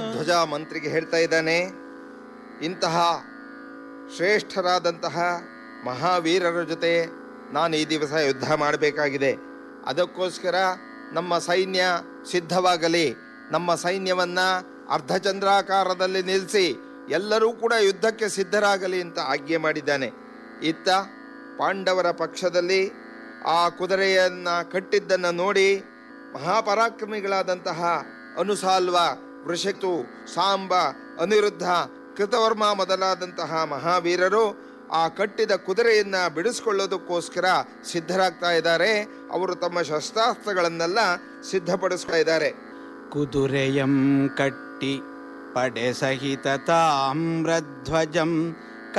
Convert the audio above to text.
ಧ್ವಜ ಮಂತ್ರಿಗೆ ಹೇಳ್ತಾ ಇದ್ದಾನೆ ಇಂತಹ ಶ್ರೇಷ್ಠರಾದಂತಹ ಮಹಾವೀರರ ಜೊತೆ ನಾನು ಈ ದಿವಸ ಯುದ್ಧ ಮಾಡಬೇಕಾಗಿದೆ ಅದಕ್ಕೋಸ್ಕರ ನಮ್ಮ ಸೈನ್ಯ ಸಿದ್ಧವಾಗಲಿ ನಮ್ಮ ಸೈನ್ಯವನ್ನ ಅರ್ಧಚಂದ್ರಾಕಾರದಲ್ಲಿ ನಿಲ್ಲಿಸಿ ಎಲ್ಲರೂ ಕೂಡ ಯುದ್ಧಕ್ಕೆ ಸಿದ್ಧರಾಗಲಿ ಅಂತ ಆಜ್ಞೆ ಮಾಡಿದ್ದಾನೆ ಇತ್ತ ಪಾಂಡವರ ಪಕ್ಷದಲ್ಲಿ ಆ ಕುದುರೆಯನ್ನ ಕಟ್ಟಿದ್ದನ್ನು ನೋಡಿ ಮಹಾಪರಾಕ್ರಮಿಗಳಾದಂತಹ ಅನುಸಾಲ್ವ ವೃಷತು ಸಾಂಬ ಅನಿರುದ್ಧ ಕೃತವರ್ಮ ಮೊದಲಾದಂತಹ ಮಹಾವೀರರು ಆ ಕಟ್ಟಿದ ಕುದುರೆಯನ್ನ ಬಿಡಿಸ್ಕೊಳ್ಳೋದಕ್ಕೋಸ್ಕರ ಸಿದ್ಧರಾಗ್ತಾ ಇದ್ದಾರೆ ಅವರು ತಮ್ಮ ಶಸ್ತ್ರಾಸ್ತ್ರಗಳನ್ನೆಲ್ಲ ಸಿದ್ಧಪಡಿಸ್ತಾ ಇದ್ದಾರೆ ಕುದುರೆಯಂ ಕಟ್ಟಿ ಪಡೆ ಸಹಿತ ತಾಮ್ರಧ್ವಜಂ